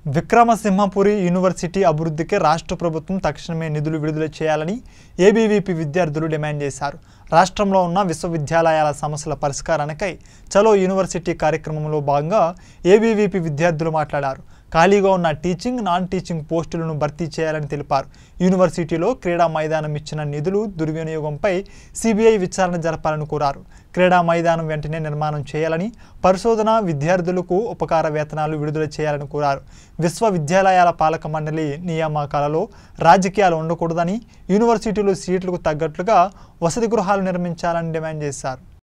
Vikrama Simhapuri university అభివృద్ధికి రాష్ట్ర ప్రభుత్వం తక్షణమే నిధులు విడుదల చేయాలని ఏబీవీపీ విద్యార్థులు డిమాండ్ చేశారు రాష్ట్రంలో ఉన్న విశ్వవిద్యాలయాల సమస్యల పరిష్కారానికై చలో యూనివర్సిటీ కార్యక్రమంలో భాగంగా ఏబీవీపీ విద్యార్థులు మాట్లాడారు ఖాళీగా ఉన్న టీచింగ్ నాన్ టీచింగ్ పోస్టులను భర్తీ చేయాలని తెలిపారు యూనివర్సిటీలో క్రీడా మైదానం ఇచ్చిన నిధులు దుర్వినియోగంపై సిబిఐ విచారణ జరపాలని కోరారు క్రీడా మైదానం వెంటనే నిర్మాణం చేయాలని పరిశోధన విద్యార్థులకు ఉపకార వేతనాలు విడుదల చేయాలని కోరారు విశ్వవిద్యాలయాల పాలక మండలి నియామకాలలో రాజకీయాలు ఉండకూడదని యూనివర్సిటీలు సీట్లకు తగ్గట్లుగా వసతి గృహాలు నిర్మించాలని డిమాండ్ చేశారు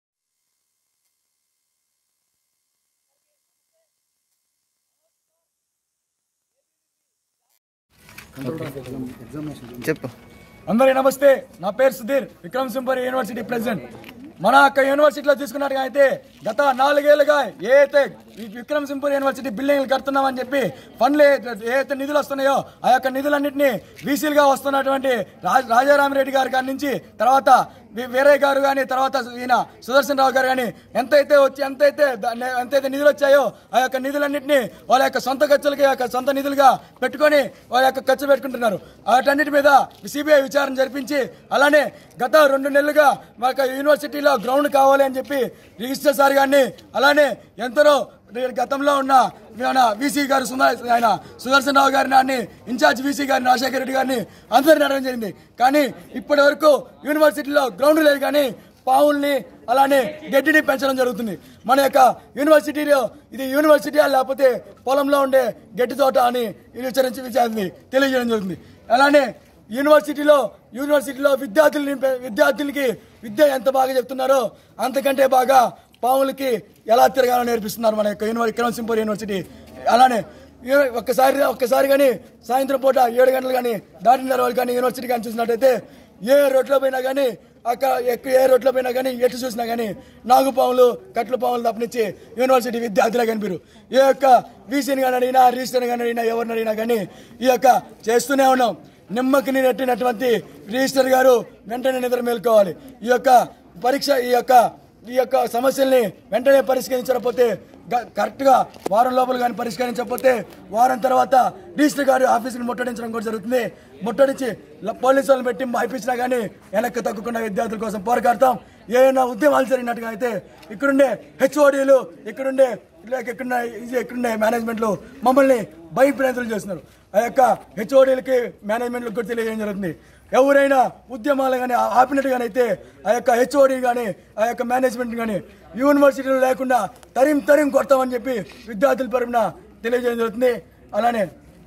చెప్పు అందరికీ నమస్తే నా పేరు సుధీర్ విక్రమ్ సింపరి యూనివర్సిటీ ప్రెసిడెంట్ మన యొక్క యూనివర్సిటీలో చూసుకున్నట్టుగా అయితే గత నాలుగేళ్లుగా ఏ అయితే ఈ విక్రమ్ సింపూర్ యూనివర్సిటీ బిల్డింగ్లు కడుతున్నామని చెప్పి ఫండ్లు ఏ ఏ అయితే నిధులు వస్తున్నాయో ఆ యొక్క నిధులన్నింటినీ వీసీలుగా వస్తున్నటువంటి రాజ రాజారామిరెడ్డి గారి కాడి నుంచి తర్వాత వీ- వీరయ్య గారు కానీ తర్వాత ఈయన సుదర్శన్ రావు గారు కానీ ఎంతైతే వచ్చి ఎంతైతే ద- ఎంతైతే నిధులు వచ్చాయో ఆ యొక్క నిధులన్నింటినీ వాళ్ళ యొక్క సొంత ఖర్చులకి ఆ యొక్క సొంత నిధులుగా పెట్టుకొని వాళ్ళ యొక్క ఖర్చు పెట్టుకుంటున్నారు వాటన్నిటి మీద సిబిఐ విచారణ జరిపించి అలానే గత రెండు నెలలుగా మా యొక్క యూనివర్సిటీలో గ్రౌండ్ కావాలి అని చెప్పి రిజిస్టర్ సార్ గారిని అలానే ఎంతనో గతంలో ఉన్న మన వీసీ గారు సుందర ఆయన సుదర్శన్ రావు గారిని అన్ని ఇన్ఛార్జ్ వీసీ గారిని రాజశేఖర రెడ్డి గారిని అందరిని అడగడం జరిగింది కానీ ఇప్పటి వరకు యూనివర్సిటీలో గ్రౌండ్ లేదు కానీ పావుల్ని అలానే గడ్డిని పెంచడం జరుగుతుంది మన యొక్క యూనివర్సిటీలో ఇది యూనివర్సిటీ లేకపోతే పొలంలో ఉండే గడ్డి తోట అని విచారించి విచారించి తెలియజేయడం జరుగుతుంది అలానే యూనివర్సిటీలో యూనివర్సిటీలో విద్యార్థులని విద్యార్థులకి విద్య ఎంత బాగా చెప్తున్నారో అంతకంటే బాగా పాములకి ఎలా తిరగాలో నేర్పిస్తున్నారు మన యొక్క యూనివర్ విక్రమసింపూర్ యూనివర్సిటీ అలానే యూ- ఒక్కసారి ఒక్కసారి కానీ సాయంత్రం పూట ఏడు గంటలు కానీ దాటిన తర్వాత కానీ యూనివర్సిటీ కానీ చూసినట్టయితే ఏ రోడ్లో పోయినా కానీ అక్కడ ఎక్కువ ఏ రోడ్లో పోయినా కానీ ఎటు చూసినా కానీ నాగు పాములు కట్ల పాములు తప్పనిచ్చి యూనివర్సిటీ విద్యార్థులే కనిపిరు ఈ యొక్క వీసీని కానీ అడిగినా రిజిస్టర్ని కానీ అడిగినా ఎవరిని అడిగినా కానీ ఈ యొక్క చేస్తూనే ఉన్నాం నిమ్మకి నెట్టినటువంటి రిజిస్టర్ గారు వెంటనే నిద్ర మేల్కోవాలి ఈ యొక్క పరీక్ష ఈ యొక్క ఈ యొక్క సమస్యల్ని వెంటనే పరిష్కరించకపోతే గ- కరెక్ట్గా వారం లోపల కానీ పరిష్కరించకపోతే వారం తర్వాత రిజిస్టర్ గారు ఆఫీసుని ముట్టడించడం కూడా జరుగుతుంది ముట్టడించి ల- పోలీసు వాళ్ళని పెట్టి మాయిపించినా కానీ వెనక్కి తగ్గకుండా విద్యార్థుల కోసం పోరాడతాం ఏమైనా ఉద్యమాలు జరిగినట్టుగా అయితే ఇక్కడుండే హెచ్ఓడీలు ఇక్కడుండే లేక ఇక్కడున్న ఇది ఇక్కడుండే మేనేజ్మెంట్లు మమ్మల్ని భయప్రాంతులు చేస్తున్నారు ఆ యొక్క హెచ్ఓడీలకి మేనేజ్మెంట్లకు కూడా తెలియజేయడం జరుగుతుంది ఎవరైనా ఉద్యమాలు కానీ ఆపినట్టుగానైతే ఆ యొక్క హెచ్ఓడి కానీ ఆ యొక్క మేనేజ్మెంట్ కానీ యూనివర్సిటీలు లేకుండా తరిం తరిం కొడతామని చెప్పి విద్యార్థుల పరపున తెలియజేయడం జరుగుతుంది అలానే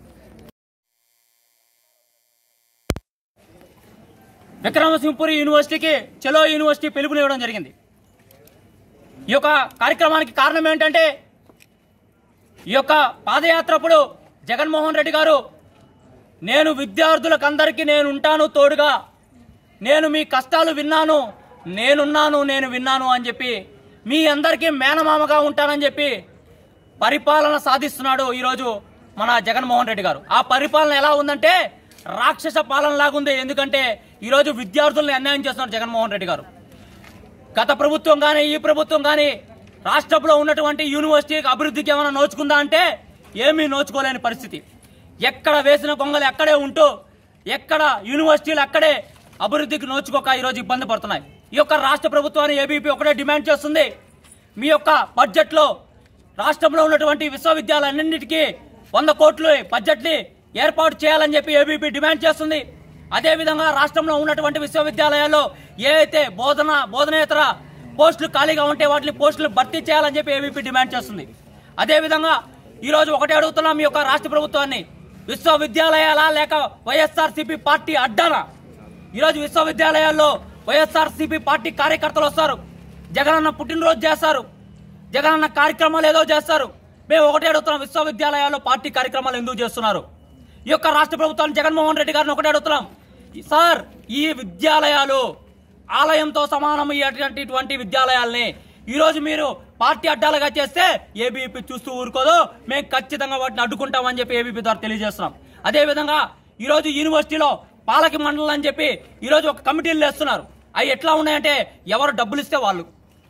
విక్రమసింహపురి యూనివర్సిటీకి చలో యూనివర్సిటీ పిలుపునివ్వడం జరిగింది ఈ యొక్క కార్యక్రమానికి కారణం ఏంటంటే ఈ యొక్క పాదయాత్రప్పుడు జగన్మోహన్ రెడ్డి గారు నేను విద్యార్థులకు అందరికీ నేను ఉంటాను తోడుగా నేను మీ కష్టాలు విన్నాను నేనున్నాను నేను విన్నాను అని చెప్పి మీ అందరికీ మేనమామగా ఉంటానని చెప్పి పరిపాలన సాధిస్తున్నాడు ఈరోజు మన జగన్మోహన్ రెడ్డి గారు ఆ పరిపాలన ఎలా ఉందంటే రాక్షస పాలన లాగుంది ఎందుకంటే ఈరోజు విద్యార్థులను అన్యాయం చేస్తున్నారు జగన్మోహన్ రెడ్డి గారు గత ప్రభుత్వం కానీ ఈ ప్రభుత్వం కానీ రాష్ట్రంలో ఉన్నటువంటి యూనివర్సిటీ అభివృద్ధికి ఏమైనా నోచుకుందా అంటే ఏమీ నోచుకోలేని పరిస్థితి ఎక్కడ వేసిన గొంగలు ఎక్కడే ఉంటూ ఎక్కడ యూనివర్సిటీలు అక్కడే అభివృద్ధికి నోచుకోక ఈరోజు ఇబ్బంది పడుతున్నాయి ఈ యొక్క రాష్ట్ర ప్రభుత్వాన్ని ఏబీపీ ఒకటే డిమాండ్ చేస్తుంది మీ యొక్క బడ్జెట్లో రాష్ట్రంలో ఉన్నటువంటి విశ్వవిద్యాలయాలన్నింటికీ వంద కోట్లు బడ్జెట్ని ఏర్పాటు చేయాలని చెప్పి ఏబీపీ డిమాండ్ చేస్తుంది అదేవిధంగా రాష్ట్రంలో ఉన్నటువంటి విశ్వవిద్యాలయాల్లో ఏ అయితే బోధన బోధనేతర పోస్టులు ఖాళీగా ఉంటే వాటిని పోస్టులు భర్తీ చేయాలని చెప్పి ఏబీపీ డిమాండ్ చేస్తుంది అదేవిధంగా ఈరోజు ఒకటే అడుగుతున్నాం మీ యొక్క రాష్ట్ర ప్రభుత్వాన్ని విశ్వవిద్యాలయాల లేక వైఎస్ఆర్సీపీ పార్టీ అడ్డానా ఈరోజు విశ్వవిద్యాలయాల్లో వైఎస్ఆర్సీపీ పార్టీ కార్యకర్తలు వస్తారు జగనన్న పుట్టినరోజు చేస్తారు జగనన్న కార్యక్రమాలు ఏదో చేస్తారు మేము ఒకటే అడుగుతున్నాం విశ్వవిద్యాలయాల్లో పార్టీ కార్యక్రమాలు ఎందుకు చేస్తున్నారు ఈ యొక్క రాష్ట్ర ప్రభుత్వాన్ని జగన్మోహన్ రెడ్డి గారిని ఒకటే అడుగుతున్నాం సార్ ఈ విద్యాలయాలు ఆలయంతో సమానం అటువంటి విద్యాలయాల్ని ఈ రోజు మీరు పార్టీ అడ్డాలుగా చేస్తే ఏబీపీ చూస్తూ ఊరుకోదు మేము ఖచ్చితంగా వాటిని అడ్డుకుంటామని చెప్పి ఏబీపీ ద్వారా తెలియజేస్తున్నాం అదేవిధంగా ఈ రోజు యూనివర్సిటీలో పాలక మండలం అని చెప్పి ఈ రోజు ఒక కమిటీలు వేస్తున్నారు అవి ఎట్లా ఉన్నాయంటే ఎవరు డబ్బులు ఇస్తే వాళ్ళు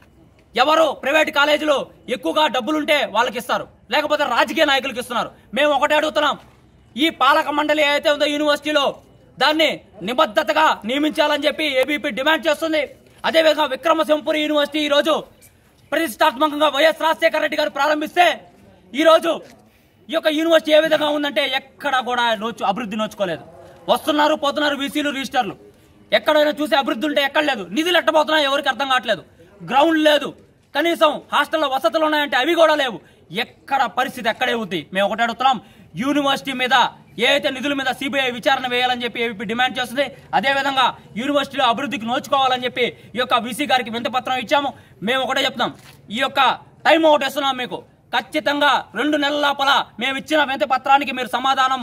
ఎవరు ప్రైవేట్ కాలేజీలు ఎక్కువగా డబ్బులుంటే వాళ్ళకి ఇస్తారు లేకపోతే రాజకీయ నాయకులకు ఇస్తున్నారు మేము ఒకటే అడుగుతున్నాం ఈ పాలక మండలి ఏదైతే ఉందో యూనివర్సిటీలో దాన్ని నిబద్ధతగా నియమించాలని చెప్పి ఏబీపీ డిమాండ్ చేస్తుంది అదేవిధంగా విక్రమసింహపురి యూనివర్సిటీ ఈ రోజు ప్రతిష్టాత్మకంగా వైఎస్ రాజశేఖర రెడ్డి గారు ప్రారంభిస్తే ఈ రోజు ఈ యొక్క యూనివర్సిటీ ఏ విధంగా ఉందంటే ఎక్కడ కూడా నోచు అభివృద్ధి నోచుకోలేదు వస్తున్నారు పోతున్నారు వీసీలు రిజిస్టర్లు ఎక్కడైనా చూసి అభివృద్ధి ఉంటే ఎక్కడ లేదు నిధులు ఎట్టబోతున్నా ఎవరికి అర్థం కావట్లేదు గ్రౌండ్ లేదు కనీసం హాస్టల్లో వసతులు ఉన్నాయంటే అవి కూడా లేవు ఎక్కడ పరిస్థితి ఎక్కడే ఉంది మేము ఒకటి అడుగుతున్నాం యూనివర్సిటీ మీద ఏ అయితే నిధుల మీద సిబిఐ విచారణ వేయాలని చెప్పి ఏపీ డిమాండ్ చేస్తుంది అదేవిధంగా యూనివర్సిటీలో అభివృద్ధికి నోచుకోవాలని చెప్పి ఈ యొక్క వీసీ గారికి వింతపత్రం ఇచ్చాము మేము ఒకటే చెప్తున్నాం ఈ యొక్క టైం అవుట్ ఇస్తున్నాం మీకు ఖచ్చితంగా రెండు నెలల లోపల మేము ఇచ్చిన వింత పత్రానికి మీరు సమాధానం